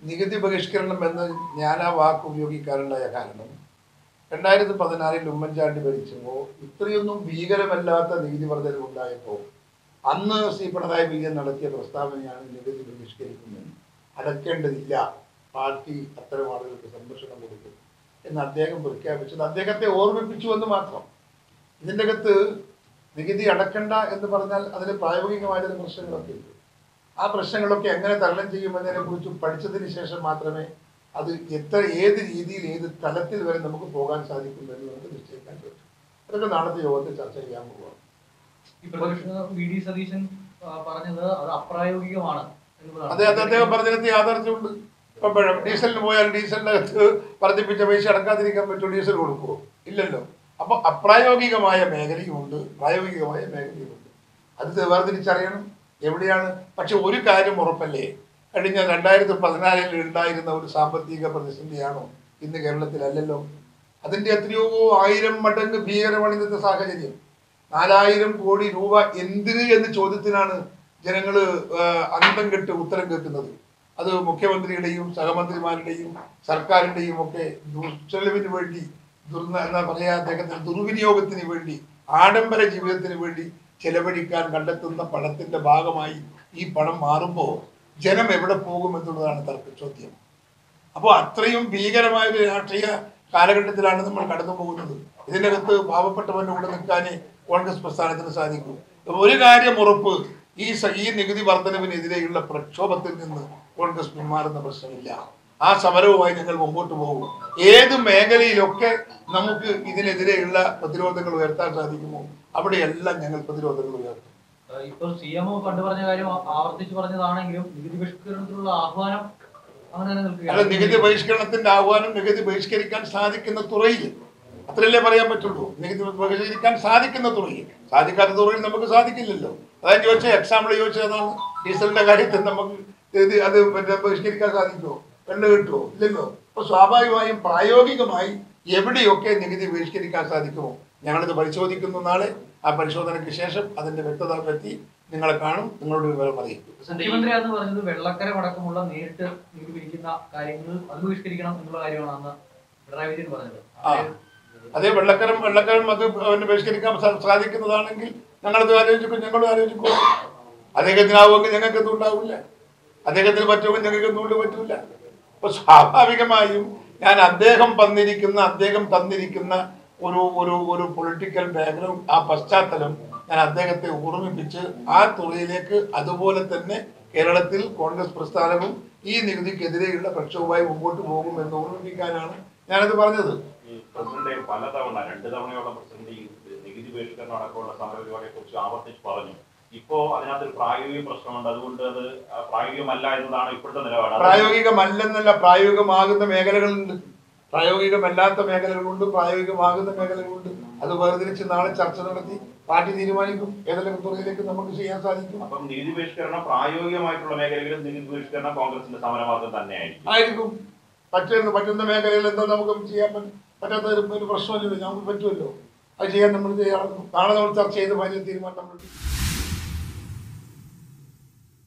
നികുതി ബഹിഷ്കരണം എന്ന് ഞാൻ ആ വാക്ക് ഉപയോഗിക്കാറുണ്ടായ കാരണം രണ്ടായിരത്തി പതിനാറിൽ ഉമ്മൻചാണ്ടി ഭരിച്ചപ്പോൾ ഇത്രയൊന്നും ഭീകരമല്ലാത്ത നികുതി വർധനവ് ഉണ്ടായപ്പോൾ അന്ന് ശ്രീ പിണറായി വിജയൻ നടത്തിയ പ്രസ്താവനയാണ് നികുതി ബഹിഷ്കരിക്കുന്നത് അടയ്ക്കേണ്ടതില്ല പാർട്ടി അത്തരം ആളുകൾക്ക് സംരക്ഷണം കൊടുക്കും എന്ന് അദ്ദേഹം പ്രഖ്യാപിച്ചത് അദ്ദേഹത്തെ ഓർമ്മിപ്പിച്ചു എന്ന് മാത്രം ഇതിൻ്റെ അകത്ത് നികുതി അടക്കണ്ട എന്ന് പറഞ്ഞാൽ അതിന് പ്രായോഗികമായ ചില പ്രശ്നങ്ങളൊക്കെ ഉണ്ട് ആ പ്രശ്നങ്ങളൊക്കെ എങ്ങനെ തരണം ചെയ്യുമെന്നതിനെ കുറിച്ച് പഠിച്ചതിന് ശേഷം മാത്രമേ അത് എത്ര ഏത് രീതിയിൽ ഏത് തലത്തിൽ വരെ നമുക്ക് പോകാൻ സാധിക്കും എന്ന് നമുക്ക് നിശ്ചയിക്കാൻ പറ്റും അതൊക്കെ നാളത്തെ യോഗത്തിൽ ചർച്ച ചെയ്യാൻ പോവാം ഈ പ്രതിപക്ഷ വി ഡി സതീശൻ ആ, പറഞ്ഞത് അത് അപ്രായോഗികമാണ് എന്നുള്ളതാണ്. അതെ അത് അദ്ദേഹം പറഞ്ഞതിനകത്ത് യാഥാർത്ഥ്യമുണ്ട് ഇപ്പൊ പഴം ഡീസലിന് പോയാൽ ഡീസലിനകത്ത് വർദ്ധിപ്പിച്ച പൈസ അടക്കാതിരിക്കാൻ പറ്റുമോ ഡീസൽ കൊടുക്കുമോ ഇല്ലല്ലോ അപ്പൊ അപ്രായോഗികമായ മേഖലയുമുണ്ട് പ്രായോഗികമായ മേഖലയുമുണ്ട് അത് വേർതിരിച്ചറിയണം എവിടെയാണ് പക്ഷെ ഒരു കാര്യം ഉറപ്പല്ലേ കഴിഞ്ഞ രണ്ടായിരത്തി പതിനാലിൽ ഉണ്ടായിരുന്ന ഒരു സാമ്പത്തിക പ്രതിസന്ധിയാണോ ഇന്ന് കേരളത്തിലല്ലല്ലോ അതിന്റെ എത്രയോ ആയിരം മടങ്ങ് ഭീകരമാണ് ഇന്നത്തെ സാഹചര്യം നാലായിരം കോടി രൂപ എന്തിന് എന്ന ചോദ്യത്തിനാണ് ജനങ്ങൾ അന്തം കെട്ട് ഉത്തരം കേൾക്കുന്നത് അത് മുഖ്യമന്ത്രിയുടെയും സഹമന്ത്രിമാരുടെയും സർക്കാരിന്റെയും ഒക്കെ ദുർച്ചെലവിന് വേണ്ടി ദുർന എന്താ പറയാ അദ്ദേഹത്തിന് ദുർവിനിയോഗത്തിന് വേണ്ടി ആഡംബര ജീവിതത്തിന് വേണ്ടി ചെലവഴിക്കാൻ കണ്ടെത്തുന്ന പണത്തിന്റെ ഭാഗമായി ഈ പണം മാറുമ്പോൾ ജനം എവിടെ പോകും എന്നുള്ളതാണ് തർക്ക ചോദ്യം അപ്പോൾ അത്രയും ഭീകരമായ ഒരു രാഷ്ട്രീയ കാലഘട്ടത്തിലാണ് നമ്മൾ കടന്നു പോകുന്നത് ഇതിനകത്ത് പാവപ്പെട്ടവന്റെ കൂടെ നിൽക്കാനേ കോൺഗ്രസ് പ്രസ്ഥാനത്തിന് സാധിക്കൂ ഒരു കാര്യം ഉറപ്പ് ഈ സ- ഈ നികുതി വർധനവിനെതിരെയുള്ള പ്രക്ഷോഭത്തിൽ നിന്ന് കോൺഗ്രസ് പിന്മാറുന്ന പ്രശ്നമില്ല ആ സമരവുമായി ഞങ്ങൾ മുമ്പോട്ട് പോകും ഏത് മേഖലയിലൊക്കെ നമുക്ക് ഇതിനെതിരെയുള്ള പ്രതിരോധങ്ങൾ ഉയർത്താൻ സാധിക്കുമോ അവിടെയെല്ലാം ഞങ്ങൾ പ്രതിരോധങ്ങൾ ഉയർത്തും ആ, ഇപ്പോൾ സി എം ഒ പണ്ട് പറഞ്ഞ കാര്യം ആ- ആവർത്തിച്ച് പറഞ്ഞതാണെങ്കിലും നികുതി ബഹിഷ്കരണത്തിനുള്ള ആഹ്വാനം അങ്ങനെ തന്നെ അല്ല നികുതി നിൽക്കുകയാണ് ബഹിഷ്കരണത്തിന്റെ ആഹ്വാനം നികുതി ബഹിഷ്കരിക്കാൻ സാധിക്കുന്ന തുറയിൽ അത്രയല്ലേ പറയാൻ പറ്റുള്ളൂ നികുതി ബഹിഷ്കരിക്കാൻ സാധിക്കുന്ന തുറയിൽ സാധിക്കാത്ത തുറയിൽ നമുക്ക് സാധിക്കില്ലല്ലോ അതായത് ചോദിച്ച എക്സാമ്പിൾ ചോദിച്ചത് അതാണ് ഡീസലിന്റെ കാര്യത്തിൽ നമുക്ക് ഇത് അത് മറ്റേ ബഹിഷ്കരിക്കാൻ സാധിക്കുമോ വെള്ളം കിട്ടുമോ ഇല്ലല്ലോ അപ്പൊ സ്വാഭാവികമായും പ്രായോഗികമായി എവിടെയൊക്കെ നികുതി ബഹിഷ്കരിക്കാൻ സാധിക്കുമോ ഞങ്ങളിത് പരിശോധിക്കുന്നു നാളെ ആ പരിശോധനയ്ക്ക് ശേഷം അതിന്റെ വ്യക്തത പറ്റി നിങ്ങളെ കാണും നിങ്ങളോട് വിവരം അറിയിക്കും മുഖ്യമന്ത്രി അന്ന് പറഞ്ഞത് വെള്ളക്കരം അടക്കമുള്ള നേരിട്ട് നികുതി പിരിക്കുന്ന കാര്യങ്ങൾ അത് ബഹിഷ്കരിക്കണം എന്നുള്ള കാര്യമാണ് അന്ന് പിണറായി വിജയൻ പറഞ്ഞത് ആ. അതേ വെള്ളക്കരം വെള്ളക്കരം അത് അവന് ബഹിഷ്കരിക്കാൻ സാ- സാധിക്കുന്നതാണെങ്കിൽ ഞങ്ങളത് ആലോചിക്കും ഞങ്ങളും ആലോചിക്കും അദ്ദേഹത്തിനാവുമെങ്കിൽ ഞങ്ങൾക്ക് എന്തും ഉണ്ടാവില്ല അദ്ദേഹത്തിന് പറ്റുമെങ്കിൽ ഞങ്ങൾക്ക് എന്തുകൊണ്ട് പറ്റില്ല അപ്പൊ സ്വാഭാവികമായും ഞാൻ അദ്ദേഹം തന്നിരിക്കുന്ന അദ്ദേഹം തന്നിരിക്കുന്ന ഒരു ഒരു ഒരു പൊളിറ്റിക്കൽ ബാക്ക്ഗ്രൗണ്ട് ആ പശ്ചാത്തലം ഞാൻ അദ്ദേഹത്തെ ഓർമ്മിപ്പിച്ച് ആ തുറയിലേക്ക് അതുപോലെ തന്നെ കേരളത്തിൽ കോൺഗ്രസ് പ്രസ്ഥാനവും ഈ നികുതിക്കെതിരെയുള്ള പ്രക്ഷോഭമായി മുമ്പോട്ട് പോകും എന്ന് ഓർമ്മിപ്പിക്കാനാണ് ഞാനത് പറഞ്ഞത് ഈ പ്രസിഡന്റ് പലതവണ രണ്ട് തവണയുള്ള പ്രസിഡന്റ് ഈ നികുതി ബഹിഷ്കരണം അടക്കമുള്ള സമരപരിപാടിയെ കുറിച്ച് ആവർത്തിച്ച് പറഞ്ഞു ഇപ്പോ അതിനകത്തൊരു പ്രായോഗിക പ്രശ്നമുണ്ട് അതുകൊണ്ട് അത് ആ, പ്രായോഗികമല്ല എന്നതാണ് ഇപ്പോഴത്തെ നിലപാട് അത് പ്രായോഗികമല്ലെന്നല്ല പ്രായോഗികമാകുന്ന മേഖലകളുണ്ട് പ്രായോഗികമല്ലാത്ത മേഖലകളുണ്ട് പ്രായോഗികമാകുന്ന മേഖലകളുണ്ട് അത് വേർതിരിച്ച് നാളെ ചർച്ച നടത്തി പാർട്ടി തീരുമാനിക്കും ഏതെല്ലാം തുറയിലേക്ക് നമുക്ക് ചെയ്യാൻ സാധിക്കും അപ്പം നികുതി ബഹിഷ്കരണം പ്രായോഗികമായിട്ടുള്ള മേഖലകളിൽ നികുതി ബഹിഷ്കരണം കോൺഗ്രസിന്റെ സമരമാർഗം തന്നെയായിരിക്കും ആയിരിക്കും പറ്റുന്ന പറ്റുന്ന മേഖലയിൽ എന്താ നമുക്ക് ചെയ്യാൻ പറ്റും പറ്റാത്ത ഒരു ഒരു പ്രശ്നമില്ലല്ലോ നമുക്ക് പറ്റുമല്ലോ അത് ചെയ്യാൻ നമ്മൾ തയ്യാറാക്കും നാളെ നമ്മൾ ചർച്ച ചെയ്ത് വലിയ തീരുമാനം നമ്മൾ എടുക്കും.